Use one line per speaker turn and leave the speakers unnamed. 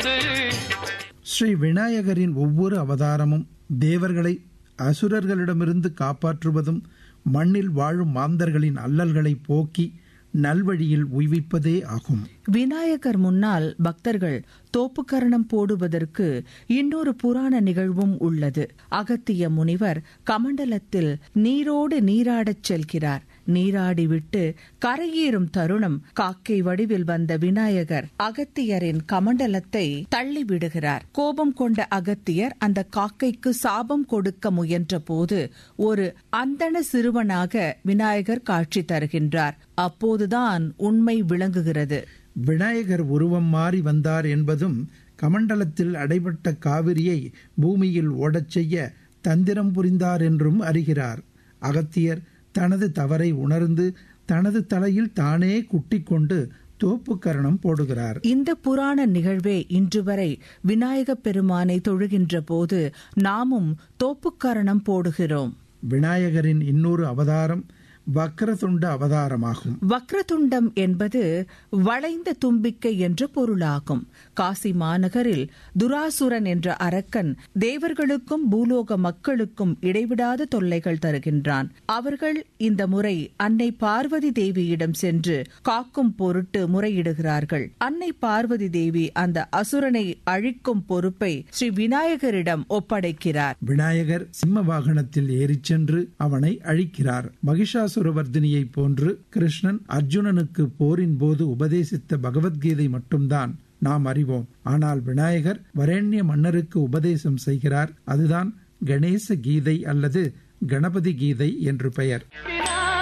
போது
ஸ்ரீ விநாயகரின் ஒவ்வொரு அவதாரமும் தேவர்களை அசுரர்களிடமிருந்து காப்பாற்றுவதும் மண்ணில் வாழும் மாந்தர்களின் அல்லல்களை போக்கி நல்வழியில் உய்விப்பதே ஆகும்
விநாயகர் முன்னால் பக்தர்கள் தோப்புக்கரணம் போடுவதற்கு இன்னொரு புராண நிகழ்வும் உள்ளது அகத்திய முனிவர் கமண்டலத்தில் நீரோடு நீராடச் செல்கிறார் நீராடிவிட்டு கரையேறும் தருணம் காக்கை வடிவில் வந்த விநாயகர் அகத்தியரின் கமண்டலத்தை தள்ளி விடுகிறார் கோபம் கொண்ட அகத்தியர் அந்த காக்கைக்கு சாபம் கொடுக்க முயன்ற போது ஒரு அந்தண சிறுவனாக விநாயகர் காட்சி தருகின்றார் அப்போதுதான் உண்மை விளங்குகிறது
விநாயகர் உருவம் மாறி வந்தார் என்பதும் கமண்டலத்தில் அடைபட்ட காவிரியை பூமியில் ஓடச் செய்ய தந்திரம் புரிந்தார் என்றும் அறிகிறார் அகத்தியர் தனது தவறை உணர்ந்து தனது தலையில் தானே குட்டிக் கொண்டு தோப்புக்கரணம் போடுகிறார்
இந்த புராண நிகழ்வே இன்று வரை விநாயகப் பெருமானை தொழுகின்ற போது நாமும் தோப்புக்கரணம் போடுகிறோம்
விநாயகரின் இன்னொரு அவதாரம் வக்ரதுண்ட அவதாரமாகும்
வக்ரதுண்டம் என்பது வளைந்த தும்பிக்கை என்ற பொருளாகும் காசி மாநகரில் துராசுரன் என்ற அரக்கன் தேவர்களுக்கும் பூலோக மக்களுக்கும் இடைவிடாத தொல்லைகள் தருகின்றான் அவர்கள் இந்த முறை அன்னை பார்வதி தேவியிடம் சென்று காக்கும் பொருட்டு முறையிடுகிறார்கள் அன்னை பார்வதி தேவி அந்த அசுரனை அழிக்கும் பொறுப்பை ஸ்ரீ விநாயகரிடம் ஒப்படைக்கிறார்
விநாயகர் சிம்ம வாகனத்தில் ஏறிச் சென்று அவனை அழிக்கிறார் மகிஷாசுரவர்தினியை போன்று கிருஷ்ணன் அர்ஜுனனுக்கு போரின் போது உபதேசித்த பகவத்கீதை மட்டும்தான் நாம் அறிவோம் ஆனால் விநாயகர் வரேண்ய மன்னருக்கு உபதேசம் செய்கிறார் அதுதான் கணேச கீதை அல்லது கணபதி கீதை என்று பெயர்
விநாயகர்